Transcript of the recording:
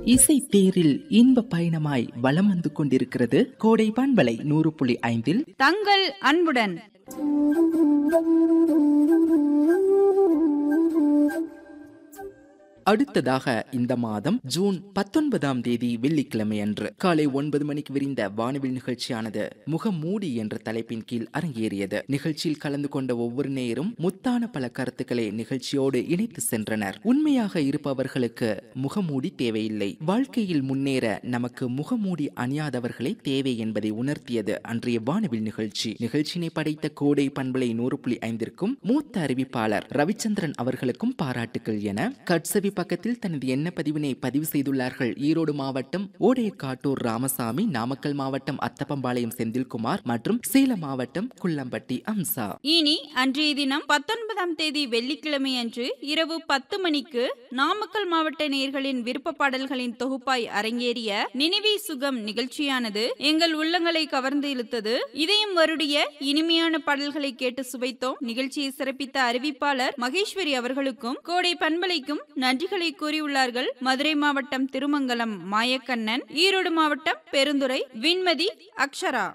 இசை தேரில் இன்ப பயணமாய் வலம் வந்து கொண்டிருக்கிறது கோடை பண்பலை நூறு புள்ளி ஐந்தில் தங்கள் அன்புடன் அடுத்ததாக இந்த மாதம் ஜூன் பத்தொன்பதாம் தேதி வெள்ளிக்கிழமை அன்று காலை ஒன்பது மணிக்கு விரிந்த வானவில் நிகழ்ச்சியானது முகமூடி என்ற தலைப்பின் கீழ் அரங்கேறியது நிகழ்ச்சியில் கலந்து கொண்ட ஒவ்வொரு நேரும் முத்தான பல கருத்துக்களை நிகழ்ச்சியோடு இணைத்து சென்றனர் உண்மையாக இருப்பவர்களுக்கு முகமூடி தேவையில்லை வாழ்க்கையில் முன்னேற நமக்கு முகமூடி அணியாதவர்களே தேவை என்பதை உணர்த்தியது அன்றைய வானவில் நிகழ்ச்சி நிகழ்ச்சியினை படைத்த கோடை பண்பலை நூறு புள்ளி ஐந்திற்கும் மூத்த அறிவிப்பாளர் ரவிச்சந்திரன் அவர்களுக்கும் பாராட்டுகள் என கட்சவி பக்கத்தில் தனது எண்ண பதிவினை பதிவு செய்துள்ளார்கள் ஈரோடு மாவட்டம் ஓடையக்காட்டூர் ராமசாமி நாமக்கல் மாவட்டம் அத்தப்பம்பாளையம் செந்தில்குமார் மற்றும் சேலம் மாவட்டம் குள்ளம்பட்டி அம்சா இனி அன்றைய தினம் பத்தொன்பதாம் தேதி வெள்ளிக்கிழமை அன்று இரவு பத்து மணிக்கு நாமக்கல் மாவட்ட நேயர்களின் விருப்ப பாடல்களின் தொகுப்பாய் அரங்கேறிய நினைவே சுகம் நிகழ்ச்சியானது எங்கள் உள்ளங்களை கவர்ந்து இழுத்தது இதயம் வருடைய இனிமையான பாடல்களை கேட்டு சுவைத்தோம் நிகழ்ச்சியை சிறப்பித்த அறிவிப்பாளர் மகேஸ்வரி அவர்களுக்கும் கோடை பண்பலைக்கும் நன்றிகளை கூறியுள்ளார்கள் மதுரை மாவட்டம் திருமங்கலம் மாயக்கண்ணன் ஈரோடு மாவட்டம் பெருந்துறை விண்மதி அக்ஷரா